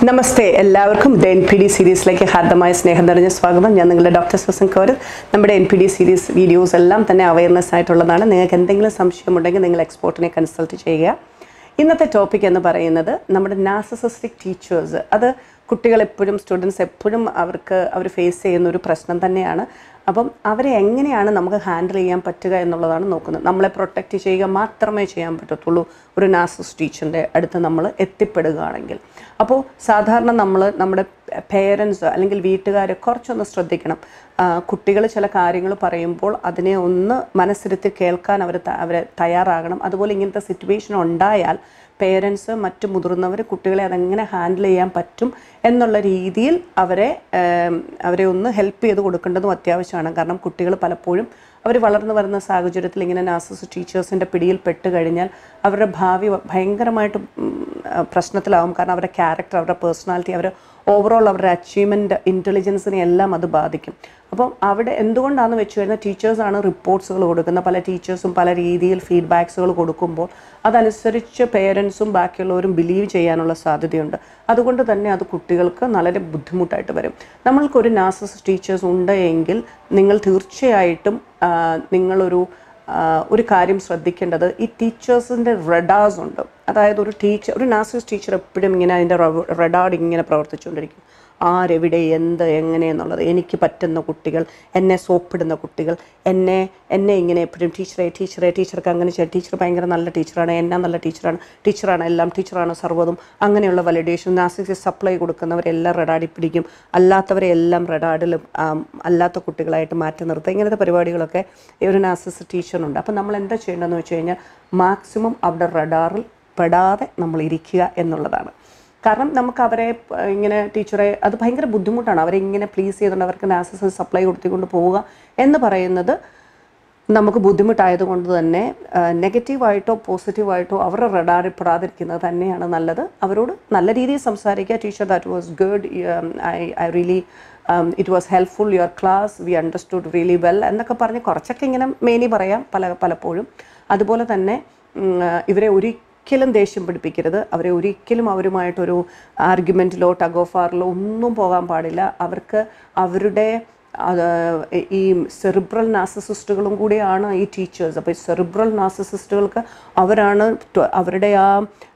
നമസ്തേ എല്ലാവർക്കും the N P D സീരീസിലേക്ക് ഹാർദമായ സ്നേഹം നിറഞ്ഞ സ്വാഗതം ഞാൻ നിങ്ങളുടെ ഡോക്ടർ സുസൻ കൗർ നമ്മുടെ N P D series videos എല്ലാം തന്നെ അവയർനെസ് ആയിട്ടുള്ളതാണ് നിങ്ങൾക്ക് എന്തെങ്കിലും സംശയമുണ്ടെങ്കിൽ നിങ്ങൾ എക്സ്പോർട്ടിനെ കൺസൾട്ട് ചെയ്യുക ഇന്നത്തെ ടോപ്പിക് എന്ന് പറയുന്നത് നമ്മുടെ നാസസിസ്റ്റിക് ടീച്ചേഴ്സ് അത് കുട്ടികൾ എപ്പോഴും സ്റ്റുഡൻസ് എപ്പോഴും അവർക്ക് അവർ ഫേസ് ചെയ്യുന്ന ഒരു പ്രശ്നം തന്നെയാണ് അപ്പം അവരെ എങ്ങനെയാണ് നമുക്ക് ഹാൻഡിൽ ചെയ്യാൻ പറ്റുക എന്നുള്ളതാണ് നോക്കുന്നത് നമ്മളെ പ്രൊട്ടക്റ്റ് ചെയ്യുക മാത്രമേ ചെയ്യാൻ പറ്റത്തുള്ളൂ ഒരു നാസസ് ടീച്ചറിൻ്റെ അടുത്ത് നമ്മൾ എത്തിപ്പെടുകയാണെങ്കിൽ അപ്പോൾ സാധാരണ നമ്മൾ നമ്മുടെ പേരൻസ് അല്ലെങ്കിൽ വീട്ടുകാർ കുറച്ചൊന്ന് ശ്രദ്ധിക്കണം കുട്ടികൾ ചില കാര്യങ്ങൾ പറയുമ്പോൾ അതിനെ ഒന്ന് മനസ്സിരുത്തി കേൾക്കാൻ അവർ അവരെ തയ്യാറാകണം അതുപോലെ ഇങ്ങനത്തെ സിറ്റുവേഷൻ ഉണ്ടായാൽ പേരൻസ് മറ്റു മുതിർന്നവർ കുട്ടികളെ അതെങ്ങനെ ഹാൻഡിൽ ചെയ്യാൻ പറ്റും എന്നുള്ള രീതിയിൽ അവരെ ഏം, അവരെ ഒന്ന് ഹെൽപ്പ് ചെയ്ത് കൊടുക്കേണ്ടതും അത്യാവശ്യമാണ് കാരണം കുട്ടികൾ പലപ്പോഴും അവർ വളർന്നു വരുന്ന സാഹചര്യത്തിൽ ഇങ്ങനെ നാസസ് ടീച്ചേഴ്സിൻ്റെ പിടിയിൽ പെട്ട് കഴിഞ്ഞാൽ അവരുടെ ഭാവി ഭയങ്കരമായിട്ട് ഉം, ആ, പ്രശ്നത്തിലാവും കാരണം അവരുടെ ക്യാരക്ടർ അവരുടെ പേഴ്സണാലിറ്റി അവർ ഓവറോൾ അവരുടെ അച്ചീവ്മെൻറ്റ് ഇൻ്റലിജൻസിനെ എല്ലാം അത് ബാധിക്കും അപ്പം അവിടെ എന്തുകൊണ്ടാണെന്ന് വെച്ച് കഴിഞ്ഞാൽ ടീച്ചേഴ്സാണ് റിപ്പോർട്ട്സുകൾ കൊടുക്കുന്നത് പല ടീച്ചേഴ്സും പല രീതിയിൽ ഫീഡ്ബാക്സുകൾ കൊടുക്കുമ്പോൾ അതനുസരിച്ച് പേരൻസും ബാക്കിയുള്ളവരും ബിലീവ് ചെയ്യാനുള്ള സാധ്യതയുണ്ട് അതുകൊണ്ട് തന്നെ അത് കുട്ടികൾക്ക് വളരെ ബുദ്ധിമുട്ടായിട്ട് വരും നമ്മൾക്കൊരു നാസസ് ടീച്ചേഴ്സ് ഉണ്ട് എങ്കിൽ നിങ്ങൾ തീർച്ചയായിട്ടും ആ, നിങ്ങളൊരു ആ, ഒരു കാര്യം ശ്രദ്ധിക്കേണ്ടത് ഈ ടീച്ചേഴ്സിൻ്റെ റെഡാസ് ഉണ്ട് അതായത് ഒരു ടീച്ചർ ഒരു നാസസ് ടീച്ചർ എപ്പോഴും ഇങ്ങനെ അതിൻ്റെ റെഡാർഡ് ഇങ്ങനെ പ്രവർത്തിച്ചുകൊണ്ടിരിക്കും ആരെവിടെ എന്ത് എങ്ങനെ എന്നുള്ളത് എനിക്ക് പറ്റുന്ന കുട്ടികൾ എന്നെ സോപ്പിടുന്ന കുട്ടികൾ എന്നെ എന്നെ ഇങ്ങനെ എപ്പോഴും ടീച്ചറെ ടീച്ചറെ ടീച്ചർക്ക് അങ്ങനെ ചെയ്യാം ടീച്ചർ ഭയങ്കര നല്ല ടീച്ചറാണ് എന്നെ നല്ല ടീച്ചറാണ് ടീച്ചറാണ് എല്ലാം ടീച്ചറാണ് സർവ്വതും അങ്ങനെയുള്ള വാലിഡേഷൻ നാസിക്ക് സപ്ലൈ കൊടുക്കുന്നവരെല്ലാം റെഡാടി പിടിക്കും അല്ലാത്തവരെ എല്ലാം റെഡാഡിലും അല്ലാത്ത കുട്ടികളായിട്ട് മാറ്റി നിർത്തുക ഇങ്ങനത്തെ പരിപാടികളൊക്കെ ഈ ഒരു നാസിസ് ടീച്ചറിനുണ്ട് അപ്പം നമ്മൾ എന്താ ചെയ്യേണ്ടതെന്ന് വെച്ച് കഴിഞ്ഞാൽ മാക്സിമം അവിടെ റഡാറിൽ പെടാതെ നമ്മൾ ഇരിക്കുക എന്നുള്ളതാണ് കാരണം നമുക്ക് അവരെ പ- ഇങ്ങനെ ടീച്ചറെ അത് ഭയങ്കര ബുദ്ധിമുട്ടാണ് അവരെ ഇങ്ങനെ പ്ലീസ് ചെയ്തുകൊണ്ട് അവർക്ക് നാസസ് സപ്ലൈ കൊടുത്തുകൊണ്ട് പോവുക എന്ന് പറയുന്നത് നമുക്ക് ബുദ്ധിമുട്ടായതുകൊണ്ട് തന്നെ നെഗറ്റീവായിട്ടോ പോസിറ്റീവായിട്ടോ അവരുടെ റഡാറിൽ പെടാതിരിക്കുന്നത് തന്നെയാണ് നല്ലത് അവരോട് നല്ല രീതിയിൽ സംസാരിക്കുക teacher that was good I I really it was helpful your class we understood really well എന്നൊക്കെ പറഞ്ഞ് കുറച്ചൊക്കെ ഇങ്ങനെ മേനി പറയാം പല പലപ്പോഴും അതുപോലെ തന്നെ ഉം, ആ, ഇവരെ ഒരിക്കലും ദേഷ്യം പിടിപ്പിക്കരുത് അവരെ ഒരിക്കലും അവരുമായിട്ടൊരു ആർഗ്യുമെൻറ്റിലോ ടഗോഫാറിലോ ഒന്നും പോകാൻ പാടില്ല അവർക്ക് അവരുടെ അത് ഈ സെറിബ്രൽ നാസസിസ്റ്റുകളും കൂടിയാണ് ഈ ടീച്ചേഴ്സ് അപ്പോൾ ഈ സെറിബ്രൽ നാസസിസ്റ്റുകൾക്ക് അവരാണ് ട- അവരുടെ ആ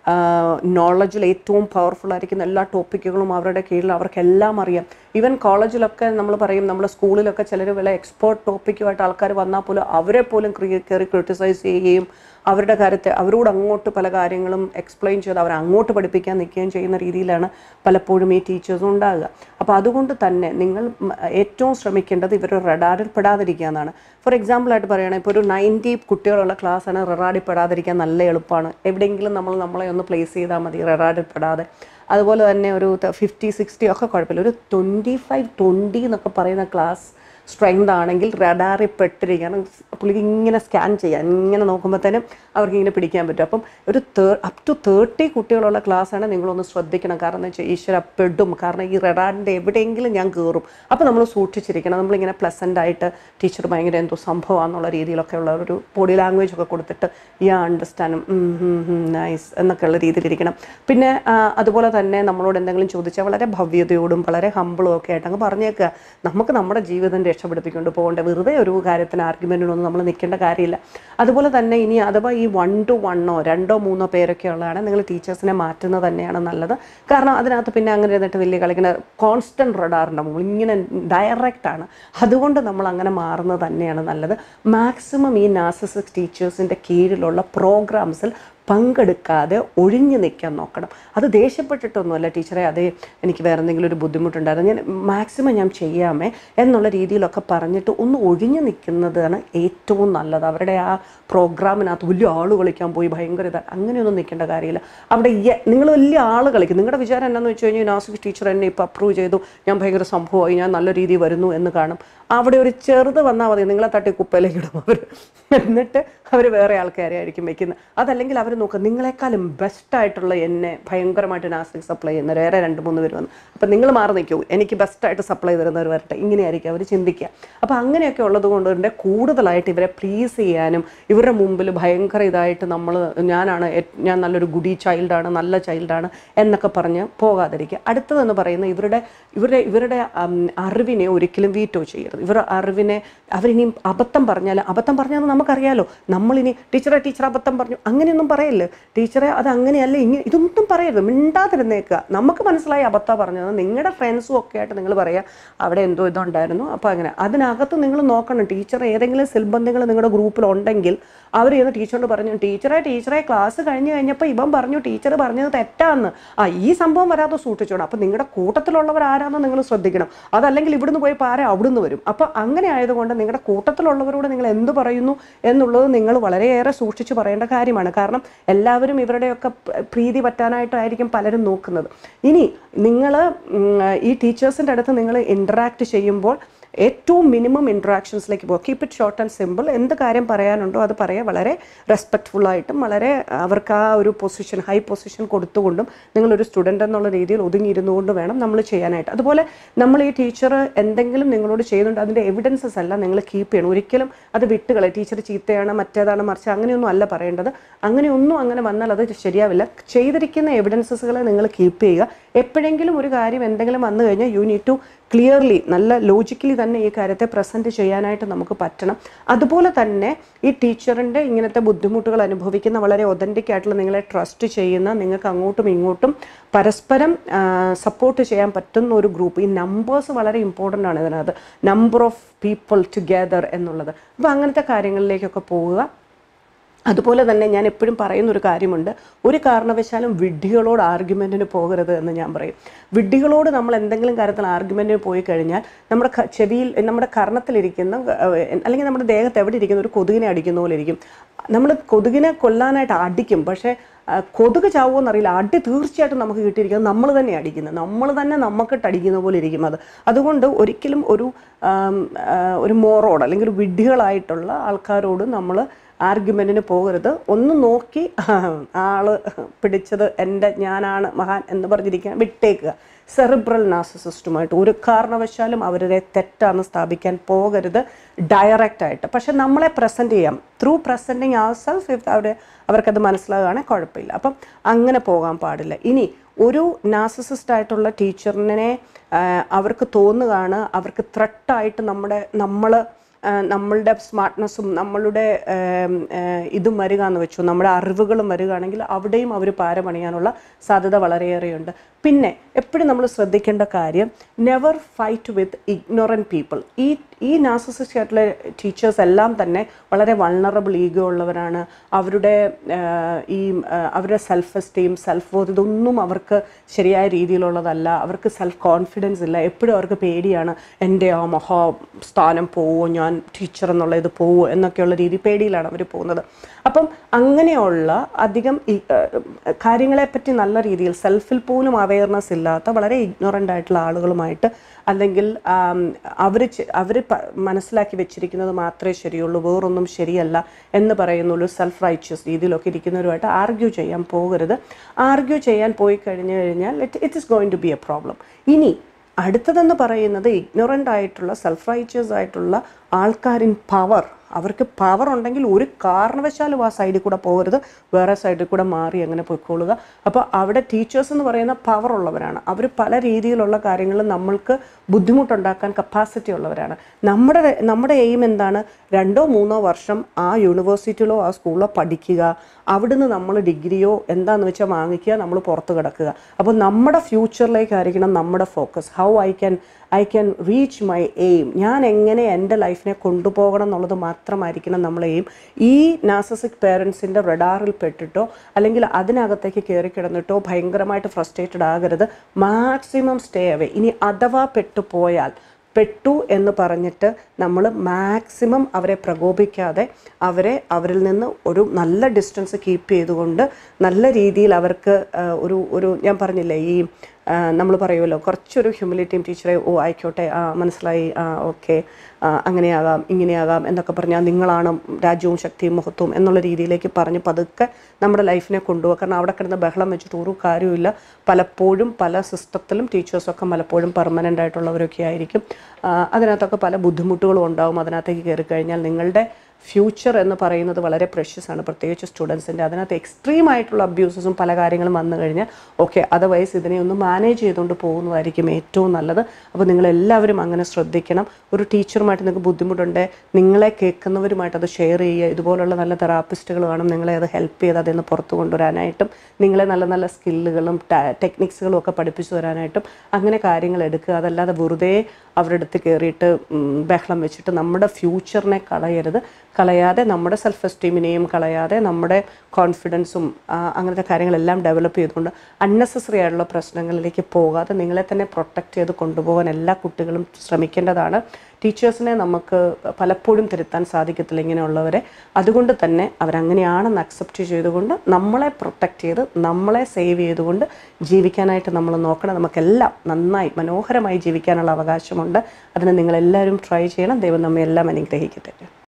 നോളജിൽ ഏറ്റവും പവർഫുൾ ആയിരിക്കുന്ന എല്ലാ ടോപ്പിക്കുകളും അവരുടെ കീഴിൽ അവർക്കെല്ലാം അറിയാം ഈവൻ കോളേജിലൊക്കെ നമ്മൾ പറയും നമ്മൾ സ്കൂളിലൊക്കെ ചിലർ വല്ല എക്സ്പേർട്ട് ടോപ്പിക്കുമായിട്ട് ആൾക്കാർ വന്നാൽ പോലും അവരെ പോലും കയറി ക്രിട്ടിസൈസ് ചെയ്യുകയും അവരുടെ കാര്യത്തെ അവരോട് അങ്ങോട്ട് പല കാര്യങ്ങളും എക്സ്പ്ലെയിൻ ചെയ്ത് അവർ അങ്ങോട്ട് പഠിപ്പിക്കാൻ നിൽക്കുകയും ചെയ്യുന്ന രീതിയിലാണ് പലപ്പോഴും ഈ ടീച്ചേഴ്സ് ഉണ്ടാകുക അപ്പോൾ അതുകൊണ്ട് തന്നെ നിങ്ങൾ മ- ഏറ്റവും ശ്രമിക്കേണ്ടത് ഇവർ റഡാറിൽ പെടാതിരിക്കുക എന്നാണ് ഫോർ എക്സാമ്പിൾ ആയിട്ട് പറയുകയാണെങ്കിൽ ഇപ്പോൾ ഒരു നയൻറ്റി കുട്ടികളുള്ള ക്ലാസ്സാണ് റഡാറിൽ പെടാതിരിക്കാൻ നല്ല എളുപ്പമാണ് എവിടെയെങ്കിലും നമ്മൾ നമ്മളെ ഒന്ന് പ്ലേസ് ചെയ്താൽ മതി റഡാറിൽ പെടാതെ അതുപോലെ തന്നെ ഒരു ഫിഫ്റ്റി സിക്സ്റ്റി ഒക്കെ കുഴപ്പമില്ല ഒരു ട്വൻറ്റി ഫൈവ് ട്വൻറ്റി എന്നൊക്കെ പറയുന്ന ക്ലാസ് സ്ട്രെങ്ത് ആണെങ്കിൽ റഡാറിൽ പെട്ടിരിക്കണം പുള്ളിക്ക് ഇങ്ങനെ സ്കാൻ ചെയ്യാൻ ഇങ്ങനെ നോക്കുമ്പോഴത്തേനും അവർക്ക് ഇങ്ങനെ പിടിക്കാൻ പറ്റും അപ്പം ഒരു തേ അപ് ടു തേർട്ടി കുട്ടികളുള്ള ക്ലാസ്സാണ് നിങ്ങളൊന്ന് ശ്രദ്ധിക്കണം കാരണം എന്ന് വെച്ചാൽ ഈശ്വര പെടും കാരണം ഈ റഡാറിൻ്റെ എവിടെയെങ്കിലും ഞാൻ കയറും അപ്പോൾ നമ്മൾ സൂക്ഷിച്ചിരിക്കണം നമ്മളിങ്ങനെ പ്ലസൻ്റ് ആയിട്ട് ടീച്ചർ ഭയങ്കര എന്തോ സംഭവമാണെന്നുള്ള രീതിയിലൊക്കെ ഉള്ള ഒരു ബോഡി ലാംഗ്വേജ് ഒക്കെ കൊടുത്തിട്ട് യാ അണ്ടർസ്റ്റാൻഡും നൈസ് എന്നൊക്കെയുള്ള രീതിയിലിരിക്കണം പിന്നെ ആ, അതുപോലെ തന്നെ നമ്മളോട് എന്തെങ്കിലും ചോദിച്ചാൽ വളരെ ഭവ്യതയോടും വളരെ ഹമ്പിളും ഒക്കെ ആയിട്ട് അങ്ങ് പറഞ്ഞേക്കുക നമുക്ക് നമ്മുടെ ജീവിതം രക്ഷപ്പെടുത്തിക്കൊണ്ട് പോകേണ്ട വെറുതെ ഒരു കാര്യത്തിന് ആർഗ്യുമെൻറ്റിനൊന്നും നമ്മൾ നിൽക്കേണ്ട കാര്യമില്ല അതുപോലെ തന്നെ ഇനി അഥവാ ഈ വൺ ടു വണ്ണോ രണ്ടോ മൂന്നോ പേരൊക്കെ ഉള്ളതാണ് നിങ്ങൾ ടീച്ചേഴ്സിനെ മാറ്റുന്നത് തന്നെയാണ് നല്ലത് കാരണം അതിനകത്ത് പിന്നെ അങ്ങനെ ഇരുന്നിട്ട് വലിയ കളിക്കുന്ന കോൺസ്റ്റൻറ്റ് റഡാറുണ്ടാവും ഇങ്ങനെ ഡയറക്റ്റ് ആണ് അതുകൊണ്ട് നമ്മൾ അങ്ങനെ മാറുന്നത് തന്നെയാണ് നല്ലത് മാക്സിമം ഈ നാസസിക് ടീച്ചേഴ്സിൻ്റെ കീഴിലുള്ള പ്രോഗ്രാംസിൽ പങ്കെടുക്കാതെ ഒഴിഞ്ഞു നിൽക്കാൻ നോക്കണം അത് ദേഷ്യപ്പെട്ടിട്ടൊന്നുമല്ല ടീച്ചറെ അതേ എനിക്ക് വേറെ എന്തെങ്കിലും ഒരു ബുദ്ധിമുട്ടുണ്ടായിരുന്നു ഞാൻ മാക്സിമം ഞാൻ ചെയ്യാമേ എന്നുള്ള രീതിയിലൊക്കെ പറഞ്ഞിട്ട് ഒന്ന് ഒഴിഞ്ഞു നിൽക്കുന്നതാണ് ഏറ്റവും നല്ലത് അവരുടെ ആ പ്രോഗ്രാമിനകത്ത് വലിയ ആൾ കളിക്കാൻ പോയി ഭയങ്കര ഇതാണ് അങ്ങനെയൊന്നും നിൽക്കേണ്ട കാര്യമില്ല അവിടെ നിങ്ങൾ വലിയ ആൾ കളിക്കും നിങ്ങളുടെ വിചാരം എന്താണെന്ന് വെച്ച് കഴിഞ്ഞാൽ നാസിക് ടീച്ചർ എന്നെ ഇപ്പോൾ അപ്രൂവ് ചെയ്തു ഞാൻ ഭയങ്കര സംഭവമായി ഞാൻ നല്ല രീതിയിൽ വരുന്നു എന്ന് കാണും അവിടെ ഒരു ചെറുത് വന്നാൽ മതി നിങ്ങളെ തട്ടി കുപ്പയിലേക്ക് ഇടും അവർ എന്നിട്ട് അവർ വേറെ ആൾക്കാരെ ആയിരിക്കും വെക്കുന്നത് അതല്ലെങ്കിൽ അവർ അവർ നോക്കുക നിങ്ങളെക്കാളും ബെസ്റ്റായിട്ടുള്ള എന്നെ ഭയങ്കരമായിട്ട് നാസിക് സപ്ലൈ ചെയ്യുന്ന വേറെ രണ്ട് മൂന്ന് പേര് വന്നു അപ്പം നിങ്ങൾ മാറി നിൽക്കൂ എനിക്ക് ബെസ്റ്റായിട്ട് സപ്ലൈ തരുന്നവർ വരട്ടെ ഇങ്ങനെയായിരിക്കും അവർ ചിന്തിക്കുക അപ്പോൾ അങ്ങനെയൊക്കെ ഉള്ളത് കൊണ്ട് തന്നെ കൂടുതലായിട്ട് ഇവരെ പ്ലീസ് ചെയ്യാനും ഇവരുടെ മുമ്പിൽ ഭയങ്കര ഇതായിട്ട് നമ്മൾ ഞാനാണ് ഏ- ഞാൻ നല്ലൊരു ഗുഡി ചൈൽഡാണ് നല്ല ചൈൽഡാണ് എന്നൊക്കെ പറഞ്ഞ് പോകാതിരിക്കുക അടുത്തതെന്ന് പറയുന്നത് ഇവരുടെ ഇവരുടെ ഇവരുടെ ഉം, അറിവിനെ ഒരിക്കലും വീറ്റോ ചെയ്യരുത് ഇവരുടെ അറിവിനെ അവരിനി അബദ്ധം പറഞ്ഞാൽ അബദ്ധം പറഞ്ഞാൽ നമുക്കറിയാലോ നമ്മളിനി ടീച്ചറെ ടീച്ചർ അബദ്ധം പറഞ്ഞു അങ്ങനെയൊന്നും പറയല്ലേ ടീച്ചറെ അത് അങ്ങനെയല്ല ഇങ്ങനെ ഇതൊന്നും പറയരുത് മിണ്ടാതിരുന്നേക്കുക നമുക്ക് മനസ്സിലായി അബദ്ധം പറഞ്ഞത് നിങ്ങളുടെ ഫ്രണ്ട്സും ഒക്കെ ആയിട്ട് നിങ്ങൾ പറയുക അവിടെ എന്തോ ഇതുണ്ടായിരുന്നു അപ്പോൾ അങ്ങനെ അതിനകത്ത് നിങ്ങൾ നോക്കണം ടീച്ചർ ഏതെങ്കിലും സിൽബന്ധങ്ങൾ നിങ്ങളുടെ ഗ്രൂപ്പിൽ ഉണ്ടെങ്കിൽ അവർ ഇന്ന് ടീച്ചറിനോട് പറഞ്ഞു ടീച്ചറെ ടീച്ചറെ ക്ലാസ് കഴിഞ്ഞ് കഴിഞ്ഞപ്പോൾ ഇവൻ പറഞ്ഞു ടീച്ചർ പറഞ്ഞത് തെറ്റാന്ന് ആ ഈ സംഭവം വരാതെ സൂക്ഷിച്ചോണം അപ്പോൾ നിങ്ങളുടെ കൂട്ടത്തിലുള്ളവർ ആരാന്ന് നിങ്ങൾ ശ്രദ്ധിക്കണം അതല്ലെങ്കിൽ ഇവിടുന്ന് പോയി പാര അവിടുന്ന് വരും അപ്പോൾ അങ്ങനെ ആയതുകൊണ്ട് നിങ്ങളുടെ കൂട്ടത്തിലുള്ളവരോട് നിങ്ങൾ എന്ത് പറയുന്നു എന്നുള്ളത് നിങ്ങൾ വളരെയേറെ സൂക്ഷിച്ച് പറയേണ്ട കാര്യമാണ് കാരണം എല്ലാവരും ഇവരുടെയൊക്കെ പ്ര- പ്രീതി പറ്റാനായിട്ടായിരിക്കും പലരും നോക്കുന്നത് ഇനി നിങ്ങൾ ഈ ടീച്ചേഴ്സിൻ്റെ അടുത്ത് നിങ്ങൾ ഇൻറ്ററാക്ട് ചെയ്യുമ്പോൾ ഏറ്റവും മിനിമം ഇൻട്രാക്ഷൻസിലേക്ക് പോകുക keep it short and simple എന്ത് കാര്യം പറയാനുണ്ടോ അത് പറയുക വളരെ റെസ്പെക്റ്റ്ഫുള്ളായിട്ടും വളരെ അവർക്ക് ആ ഒരു പൊസിഷൻ ഹൈ പൊസിഷൻ കൊടുത്തുകൊണ്ടും നിങ്ങളൊരു സ്റ്റുഡൻ്റ് എന്നുള്ള രീതിയിൽ ഒതുങ്ങിയിരുന്നുകൊണ്ട് വേണം നമ്മൾ ചെയ്യാനായിട്ട് അതുപോലെ നമ്മൾ ഈ ടീച്ചർ എന്തെങ്കിലും നിങ്ങളോട് ചെയ്യുന്നുണ്ട് അതിൻ്റെ എവിഡൻസസ് അല്ല നിങ്ങൾ കീപ്പ് ചെയ്യണം ഒരിക്കലും അത് വിട്ടുകളെ ടീച്ചർ ചീത്തയാണ് മറ്റേതാണ് മറിച്ച് അങ്ങനെയൊന്നും അല്ല പറയേണ്ടത് അങ്ങനെയൊന്നും അങ്ങനെ വന്നാൽ അത് ശരിയാവില്ല ചെയ്തിരിക്കുന്ന എവിഡൻസസുകളെ നിങ്ങൾ കീപ്പ് ചെയ്യുക എപ്പോഴെങ്കിലും ഒരു കാര്യം എന്തെങ്കിലും വന്നു കഴിഞ്ഞാൽ യു നീഡ് ടു ക്ലിയർലി നല്ല ലോജിക്കലി തന്നെ ഈ കാര്യത്തെ പ്രസൻറ്റ് ചെയ്യാനായിട്ട് നമുക്ക് പറ്റണം അതുപോലെ തന്നെ ഈ ടീച്ചറിൻ്റെ ഇങ്ങനത്തെ ബുദ്ധിമുട്ടുകൾ അനുഭവിക്കുന്ന വളരെ ഒതൻറ്റിക് ആയിട്ടുള്ള നിങ്ങളെ ട്രസ്റ്റ് ചെയ്യുന്ന നിങ്ങൾക്ക് അങ്ങോട്ടും ഇങ്ങോട്ടും പരസ്പരം സപ്പോർട്ട് ചെയ്യാൻ പറ്റുന്ന ഒരു ഗ്രൂപ്പ് ഈ നമ്പേഴ്സ് വളരെ ഇമ്പോർട്ടൻ്റ് ആണ് ഇതിനകത്ത് നമ്പർ ഓഫ് പീപ്പിൾ ടുഗെദർ എന്നുള്ളത് അപ്പോൾ അങ്ങനത്തെ കാര്യങ്ങളിലേക്കൊക്കെ പോവുക അതുപോലെ തന്നെ ഞാൻ എപ്പോഴും പറയുന്ന ഒരു കാര്യമുണ്ട് ഒരു കാരണവശാലും വിഡ്ഢികളോട് ആർഗ്യുമെൻറ്റിന് പോകരുത് എന്ന് ഞാൻ പറയും വിഡ്ഢികളോട് നമ്മൾ എന്തെങ്കിലും കാര്യത്തിൽ ആർഗ്യുമെൻറ്റിന് പോയി കഴിഞ്ഞാൽ നമ്മുടെ ക- ചെവിയിൽ നമ്മുടെ കർണത്തിലിരിക്കുന്ന ഏഹ്, അല്ലെങ്കിൽ നമ്മുടെ ദേഹത്ത് എവിടെ ഇരിക്കുന്ന ഒരു കൊതുകിനെ അടിക്കുന്ന പോലെ ഇരിക്കും നമ്മൾ കൊതുകിനെ കൊല്ലാനായിട്ട് അടിക്കും പക്ഷേ ആ, കൊതുക് ചാവുമെന്നറിയില്ല അടി തീർച്ചയായിട്ടും നമുക്ക് കിട്ടിയിരിക്കുന്നത് നമ്മൾ തന്നെ അടിക്കുന്നത് നമ്മൾ തന്നെ നമുക്കിട്ട് അടിക്കുന്ന പോലെ ഇരിക്കും അത് അതുകൊണ്ട് ഒരിക്കലും ഒരു ആം, ആ, ഒരു മോറോട് അല്ലെങ്കിൽ ഒരു വിഡ്ഢികളായിട്ടുള്ള ആൾക്കാരോട് നമ്മൾ ആർഗ്യുമെൻറ്റിന് പോകരുത് ഒന്ന് നോക്കി ആള് പിടിച്ചത് എൻ്റെ ഞാനാണ് മഹാൻ എന്ന് പറഞ്ഞിരിക്കാൻ വിട്ടേക്കുക സെറിബ്രൽ നാർസിസിസ്റ്റുമായിട്ട് ഒരു കാരണവശാലും അവരുടെ തെറ്റാന്ന് സ്ഥാപിക്കാൻ പോകരുത് ഡയറക്റ്റ് ആയിട്ട് പക്ഷെ നമ്മളെ പ്രസൻറ്റ് ചെയ്യാം through presenting our self if അവരെ അവർക്കത് മനസ്സിലാകുകയാണെങ്കിൽ കുഴപ്പമില്ല അപ്പം അങ്ങനെ പോകാൻ പാടില്ല ഇനി ഒരു നാർസിസിസ്റ്റ് ആയിട്ടുള്ള ടീച്ചറിനെ അവർക്ക് തോന്നുകയാണ് അവർക്ക് ത്രട്ടായിട്ട് നമ്മുടെ നമ്മൾ നമ്മളുടെ സ്മാർട്ട്നെസ്സും നമ്മളുടെ ഏം, ഏ, ഇതും വരിക എന്ന് വെച്ചു നമ്മുടെ അറിവുകളും വരികയാണെങ്കിൽ അവിടെയും അവർ പാര പണിയാനുള്ള സാധ്യത വളരെയേറെയുണ്ട് പിന്നെ എപ്പോഴും നമ്മൾ ശ്രദ്ധിക്കേണ്ട കാര്യം never fight with ignorant people ഈ ഈ നാർസിസിസ്റ്റ് ആയിട്ടുള്ള ടീച്ചേഴ്സ് എല്ലാം തന്നെ വളരെ വൾണറബിൾ ഈഗോ ഉള്ളവരാണ് അവരുടെ ആ, ഈ ആ, അവരുടെ സെൽഫ് എസ്റ്റീം സെൽഫ് ബോധം ഇതൊന്നും അവർക്ക് ശരിയായ രീതിയിലുള്ളതല്ല അവർക്ക് സെൽഫ് കോൺഫിഡൻസ് ഇല്ല എപ്പോഴും അവർക്ക് പേടിയാണ് എൻ്റെ ആ മഹാ സ്ഥാനം പോവോ ഞാൻ ടീച്ചർ എന്നുള്ള ഇത് പോവോ എന്നൊക്കെയുള്ള രീതി പേടിയിലാണ് അവർ പോകുന്നത് അപ്പം അങ്ങനെയുള്ള അധികം ഈ, ആ, കാര്യങ്ങളെപ്പറ്റി നല്ല രീതിയിൽ സെൽഫിൽ പോലും അവയർനെസ് ഇല്ലാത്ത വളരെ ഇഗ്നോറൻ്റ് ആയിട്ടുള്ള ആളുകളുമായിട്ട് അല്ലെങ്കിൽ അവർ അവർ മനസ്സിലാക്കി വെച്ചിരിക്കുന്നത് മാത്രമേ ശരിയുള്ളൂ വേറൊന്നും ശരിയല്ല എന്ന് പറയുന്നുള്ളൂ സെൽഫ് റൈറ്റ്യസ് രീതിയിലൊക്കെ ഇരിക്കുന്നവരുമായിട്ട് ആർഗ്യൂ ചെയ്യാൻ പോകരുത് ആർഗ്യൂ ചെയ്യാൻ പോയി കഴിഞ്ഞു കഴിഞ്ഞാൽ it it is going to be a problem ഇനി അടുത്തതെന്ന് പറയുന്നത് ഇഗ്നോറൻ്റ് ആയിട്ടുള്ള സെൽഫ് റൈറ്റ്യസ് ആയിട്ടുള്ള ആൾക്കാരിൻ പവർ അവർക്ക് പവർ ഉണ്ടെങ്കിൽ ഒരു കാരണവശാലും ആ സൈഡിൽ കൂടെ പോകരുത് വേറെ സൈഡിൽ കൂടെ മാറി അങ്ങനെ പോയിക്കൊള്ളുക അപ്പോൾ അവിടെ ടീച്ചേഴ്സ് എന്ന് പറയുന്ന പവർ ഉള്ളവരാണ് അവർ പല രീതിയിലുള്ള കാര്യങ്ങളും നമ്മൾക്ക് ബുദ്ധിമുട്ടുണ്ടാക്കാൻ കപ്പാസിറ്റി ഉള്ളവരാണ് നമ്മുടെ നമ്മുടെ എയിം എന്താണ് രണ്ടോ മൂന്നോ വർഷം ആ യൂണിവേഴ്സിറ്റിയിലോ ആ സ്കൂളിലോ പഠിക്കുക അവിടുന്ന് നമ്മൾ ഡിഗ്രിയോ എന്താണെന്ന് വെച്ചാൽ വാങ്ങിക്കുക നമ്മൾ പുറത്ത് കിടക്കുക അപ്പോൾ നമ്മുടെ ഫ്യൂച്ചറിലേക്കായിരിക്കണം നമ്മുടെ focus how I can I can reach my aim ഞാൻ എങ്ങനെ എൻ്റെ ലൈഫിനെ കൊണ്ടുപോകണം എന്നുള്ളത് മാത്രമായിരിക്കണം നമ്മളെ എയിം ഈ നാസസിക് പേരൻസിൻ്റെ റഡാറിൽ പെട്ടിട്ടോ അല്ലെങ്കിൽ അതിനകത്തേക്ക് കയറി കിടന്നിട്ടോ ഭയങ്കരമായിട്ട് ഫ്രസ്ട്രേറ്റഡ് ആകരുത് മാക്സിമം സ്റ്റേ അവേ ഇനി അഥവാ പെട്ടുപോയാൽ പെട്ടു എന്ന് പറഞ്ഞിട്ട് നമ്മൾ മാക്സിമം അവരെ പ്രകോപിക്കാതെ അവരെ അവരിൽ നിന്ന് ഒരു നല്ല ഡിസ്റ്റൻസ് കീപ്പ് ചെയ്തുകൊണ്ട് നല്ല രീതിയിൽ അവർക്ക് ആ, ഒരു ഒരു ഞാൻ പറഞ്ഞില്ലേ ഈ നമ്മൾ പറയുമല്ലോ കുറച്ചൊരു ഹ്യൂമിലിറ്റിയും ടീച്ചറെ ഓ ആയിക്കോട്ടെ ആ മനസ്സിലായി ആ ഓക്കെ അങ്ങനെയാകാം ഇങ്ങനെയാകാം എന്നൊക്കെ പറഞ്ഞാൽ നിങ്ങളാണ് രാജ്യവും ശക്തിയും മഹത്വവും എന്നുള്ള രീതിയിലേക്ക് പറഞ്ഞ് പതുക്കെ നമ്മുടെ ലൈഫിനെ കൊണ്ടുപോകുക കാരണം അവിടെ കിടന്ന് ബഹളം വെച്ചിട്ട് ഒരു കാര്യമില്ല പലപ്പോഴും പല സിസ്റ്റത്തിലും ടീച്ചേഴ്സൊക്കെ പലപ്പോഴും പെർമനൻ്റ് ആയിട്ടുള്ളവരൊക്കെ ആയിരിക്കും ആ, അതിനകത്തൊക്കെ പല ബുദ്ധിമുട്ടുകളും ഉണ്ടാവും അതിനകത്തേക്ക് കയറി കഴിഞ്ഞാൽ നിങ്ങളുടെ ഫ്യൂച്ചർ എന്ന് പറയുന്നത് വളരെ പ്രഷ്യസ് ആണ് പ്രത്യേകിച്ച് സ്റ്റുഡൻസിൻ്റെ അതിനകത്ത് എക്സ്ട്രീം ആയിട്ടുള്ള അബ്യൂസസും പല കാര്യങ്ങളും വന്നു കഴിഞ്ഞാൽ ഓക്കെ അതർവൈസ് ഇതിനെ ഒന്ന് മാനേജ് ചെയ്തുകൊണ്ട് പോകുന്നതായിരിക്കും ഏറ്റവും നല്ലത് അപ്പോൾ നിങ്ങളെല്ലാവരും അങ്ങനെ ശ്രദ്ധിക്കണം ഒരു ടീച്ചറുമായിട്ട് നിങ്ങൾക്ക് ബുദ്ധിമുട്ടുണ്ട് നിങ്ങളെ കേൾക്കുന്നവരുമായിട്ട് അത് ഷെയർ ചെയ്യുക ഇതുപോലുള്ള നല്ല തെറാപ്പിസ്റ്റുകൾ വേണം നിങ്ങളെ അത് ഹെൽപ്പ് ചെയ്ത് അതിൽ നിന്ന് പുറത്ത് കൊണ്ടുവരാനായിട്ടും നിങ്ങളെ നല്ല നല്ല സ്കില്ലുകളും ടെക്നിക്സുകളും ഒക്കെ പഠിപ്പിച്ചു തരാനായിട്ടും അങ്ങനെ കാര്യങ്ങൾ എടുക്കുക അതല്ലാതെ വെറുതെ അവരുടെ അടുത്ത് കയറിയിട്ട് ഉം, ബഹളം വെച്ചിട്ട് നമ്മുടെ ഫ്യൂച്ചറിനെ കളയരുത് കളയാതെ നമ്മുടെ സെൽഫ് എസ്റ്റീമിനെയും കളയാതെ നമ്മുടെ കോൺഫിഡൻസും ആ, അങ്ങനത്തെ കാര്യങ്ങളെല്ലാം ഡെവലപ്പ് ചെയ്തുകൊണ്ട് അൺനെസസറി ആയിട്ടുള്ള പ്രശ്നങ്ങളിലേക്ക് പോകാതെ നിങ്ങളെ തന്നെ പ്രൊട്ടക്റ്റ് ചെയ്ത് കൊണ്ടുപോകാൻ എല്ലാ കുട്ടികളും ശ്രമിക്കേണ്ടതാണ് ടീച്ചേഴ്സിനെ നമുക്ക് പലപ്പോഴും തിരുത്താൻ സാധിക്കത്തില്ല ഇങ്ങനെയുള്ളവരെ അതുകൊണ്ട് തന്നെ അവരങ്ങനെയാണെന്ന് അക്സെപ്റ്റ് ചെയ്തുകൊണ്ട് നമ്മളെ പ്രൊട്ടക്റ്റ് ചെയ്ത് നമ്മളെ സേവ് ചെയ്തുകൊണ്ട് ജീവിക്കാനായിട്ട് നമ്മൾ നോക്കണം നമുക്കെല്ലാം നന്നായി മനോഹരമായി ജീവിക്കാനുള്ള അവകാശമുണ്ട് അതിന് നിങ്ങളെല്ലാവരും ട്രൈ ചെയ്യണം ദൈവം നമ്മെ എല്ലാം അനുഗ്രഹിക്കട്ടെ